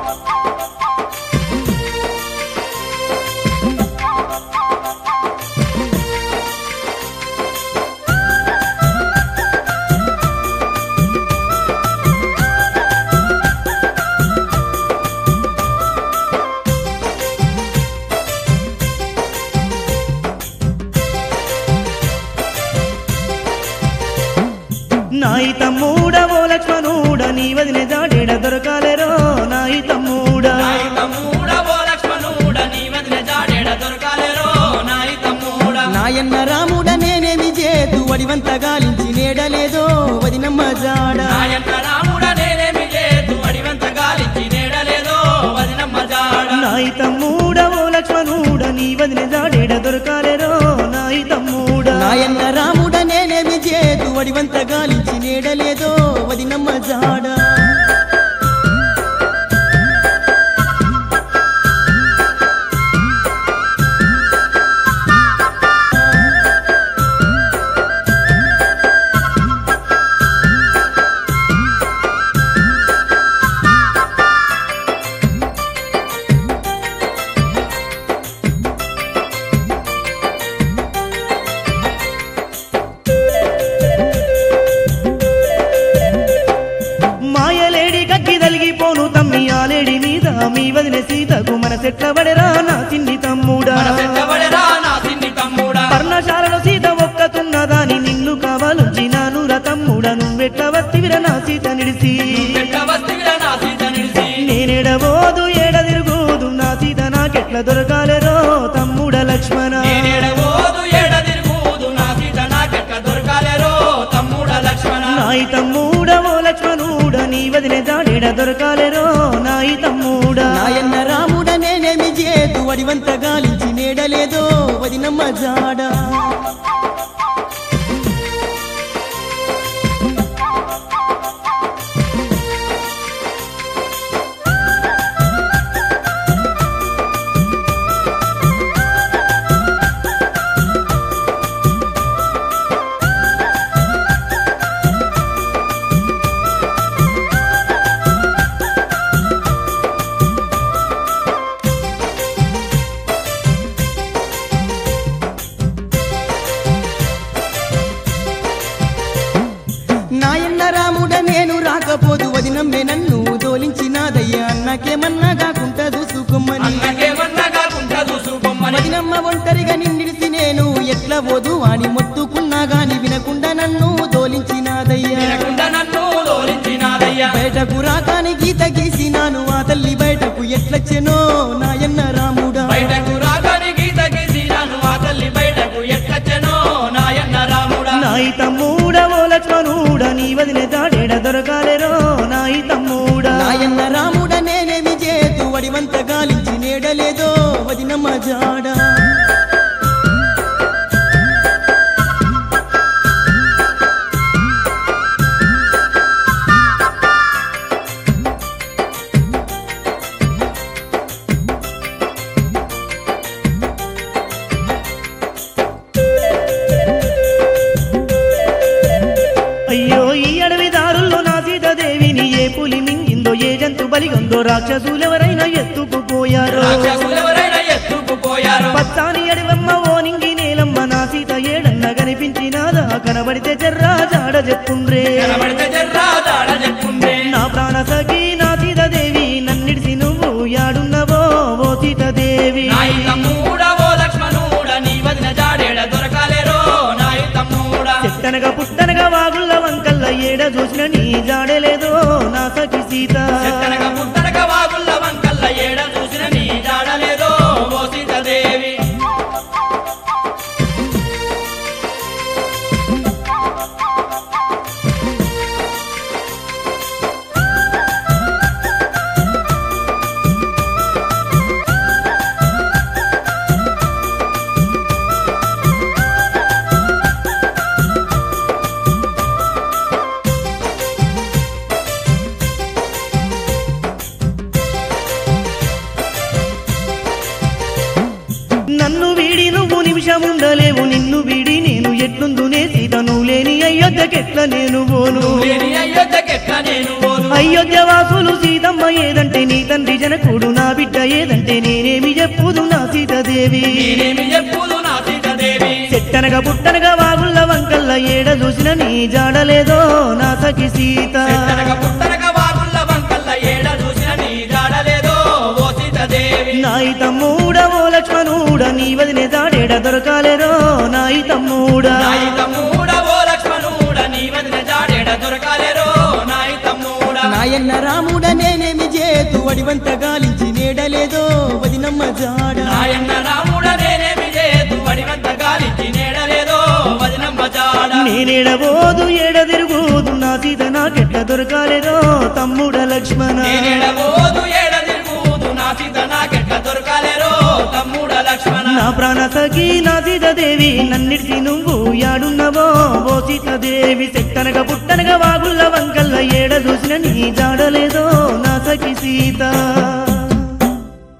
నాయి తమ్ముడవో లక్ష్మణుడ నీ వదిన జాడేడ దొరకాలేరో నాయి తమ్ముడా నాయి తమ్ముడ ఓ లక్ష్మణుడ నీ వదిన జాడేడ దొరకాలేరో నాయి తమ్ముడ నాయన్న రాముడ నేనేమి చేతు వడివంత గాలించి నేడలేదో వదినమ్మ జాడ నాయన్న రాముడ నేనేమి లేదు అడివంత గాలించి నేడలేదో వదినమ్మ జాడ నాయి తమ్ముడవో లక్ష్మణుడ నీ వదిన జాడేడ దొరకాలేరో నాయి తమ్ముడా నాయన్న రాముడ నేనేమి చేతు వడివంత గాలించి నేడలేదో వదినమ్మ జాడ మాయలేడి కక్కి తలిగిపోను తమ్మి ఆలేడి మీద మీ వదిన సీతకు మన చెట్ల పడరా నా చిన్ని తమ్ముడా మన పెద్దబడిరా నా సిన్ని తమ్ముడా పర్ణశాలలో సీత ఒక్కతున్నదాని నిన్ను కావాలొచ్చినాను రా తమ్ముడా నువ్వెట్ల వత్తివిర నా సీత నిడిసి పెట్ట వస్తివిరా నా సీత నిడిసి నేనెడబోదు ఏడ తిరుగుదు నా సీత నాకెట్ల దొరకాలేరో తమ్ముడ లక్ష్మణ నేనేడబోదు ఏడ తిరుగుదు నా సీత నాకెట్ల దొరకాలేరో తమ్ముడ లక్ష్మణ నాయి తమ్ముడవో లక్ష్మణుడ నీ వదిన జాడేడ దొరకాలేరో నాయి తమ్ముడా నాయన్న రాముడ నేనేమి చేతు వడివంత గాలించి నేడలేదో వదినమ్మ జాడ నాయన్న రాముడ నేను రాకపోదు వదినమ్మే నన్ను దోలించినాదయ్యా అన్నకేమన్నా కాకుండా చూసుకోమని అన్నకేమన్నా కాకుండా చూసుకోమని వదినమ్మ ఒంటరిగా నిన్నిడిసి నేను ఎట్లా పోదు అని మొత్తుకున్నా గాని వినకుండా నన్ను దోలించినాదయ్యా వినకుండా నన్ను లోలించినాదయ్యా బయటకు రాకాని గీత గీసినాను ఆ తల్లి బయటకు ఎట్లొచ్చెనో నాయన్న రాముడా బయటకు రాగాని గీత గీసినాను ఆ తల్లి బయటకు ఎట్లచ్చనో నాయన్న రాముడా నాయి తమ్ముడవో లక్ష్మణుడ నీ వదిన జాడేడ దొరకాలేరో నాయి తమ్ముడా నాయన్న రాముడ నేనేమి చేతు వడివంత గాలించి నేడలేదో వదినమ్మ జాడ అయ్యో ఈ అడవి దారుల్లో నా సీతాదేవిని ఏ పులి మింగిందో ఏ జంతు బలిగొందో రాక్షసులెవరైనా ఎత్తుకుపోయారో రాక్షసులెవరైనా ఎత్తుకుపోయారు పచ్చాని అడివమ్మ ఓ నింగి నేలమ్మ నా సీత ఏడన్న కనిపించినాదా కనబడితే జర్రా జాడ చెప్పుండ్రే కనబడితే జర్రా దాడ చెప్పుండే నా ప్రాణ సఖి నా సీతాదేవి నన్నిడిసి నువ్వు యాడున్నవో ఓ సీతాదేవి నాయి తమ్ముడ ఓ లక్ష్మణుడ నీ వదిన జాడేడ దొరకాలేరో నాయి తమ్ముడ చెట్టనగా పుట్టనగా వాగుళ్ళ వంకల్ల ఏడ చూసిన నీ జాడలేదో నా సఖి సీత చెత్తనక పుట్టనక వాగుళ్ళ వంకల్ల ఏడ చూసిన నీ జాడలేదో ఓ సీతదేవి నన్ను వీడి నువ్వు నిమిషం ఉండలేవు నిన్ను వీడి నేను ఎట్లుందునే సీత నువ్వు లేని అయోధ్యకెట్ల నేను పోను లేని అయోధ్యకెట్ల నేను పోను అయోధ్య వాసులు సీతమ్మ ఏదంటే ఏదంటే నీ తండ్రి జనకుడు నా బిడ్డ ఏదంటే నేనేమి చెప్పుదు నా సీతాదేవి నేనేమి చెప్పుదు నా సీతాదేవి చెట్టనగా పుట్టనగా వాగుళ్ళ వంకల్ల ఏడ చూసిన నీ జాడలేదో నా సఖి సీత చెట్టనక పుట్టనక వాగుళ్ళ వంకల్ల ఏడ చూసిన నీ జాడలేదో ఓ సీతాదేవి నాయి తమ్ముడ ఓ లక్ష్మణుడ నీ వదిన జాడేడ దొరకాలేదో నాయి తమ్ముడ నాయి తమ్ముడ ఓ లక్ష్మణుడ నీ వదిన జాడేడ దొరకాలేరో నాయి తమ్ముడ నాయన్న రాముడ నేనేమి చేతు వడివంత గాలించి నేడలేదో వదినమ్మ జాడ నాయన్న రాముడ నేనేమి చేతు వడివంత గాలికి నేడలేదో వదినమ్మ జాడ నేనేడబోదు ఏడ తిరుగుదు నా సీత నాకెట్ట దొరకాలేదో తమ్ముడ లక్ష్మణ నేనేడబోదు ఏడ తిరుగుదు నా సీత నాకెట్ల దొరకాలేరో తమ్ముడ లక్ష్మణ నా ప్రాణ సఖి నా సీతాదేవి నన్నిడిసి నువ్వు యాడున్నవో ఓ సీతాదేవి చెట్టనగా పుట్టనగా వాగుళ్ళ వంకల్ల ఏడ చూసిన నీ జాడలేదో నా సఖి సీత